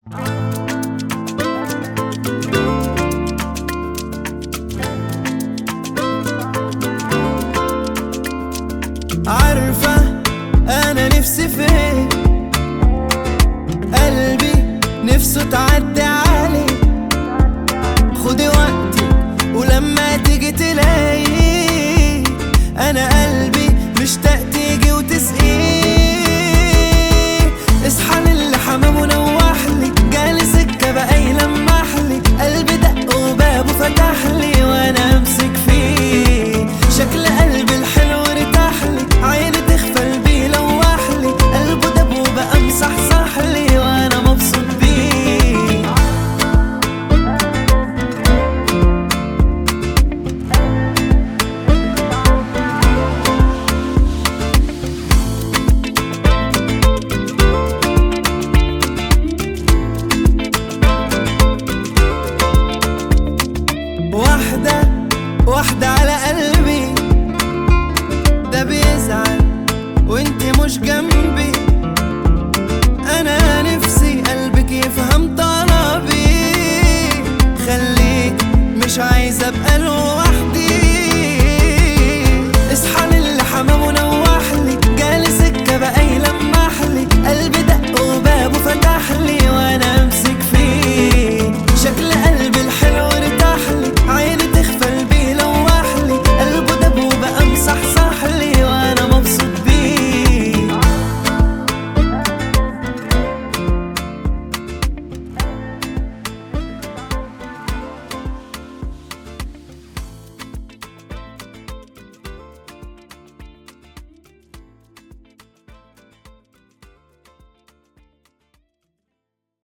عارفة أنا نفسي فين قلبي نفسه تعدي عليه خدي وقتي ولما تيجي تلاقي أنا قلبي مشتاق تيجي وتسقيه اصحى للي حمام ونوحلي جالي سكة بقى يلمحلي قلبي دق وبابه فتحلي وأنا أمسك فيه شكل قلبي الحلو ارتاحلي عيني تغفل بيه لوحلي قلبه دب وبقى مصحصحلي وأنا مبسوط بيه واحدة واحدة على قلبي ده بيزعل وانتي مش جنبي انا نفسي قلبك يفهم طلبي خليك مش عايزة ابقى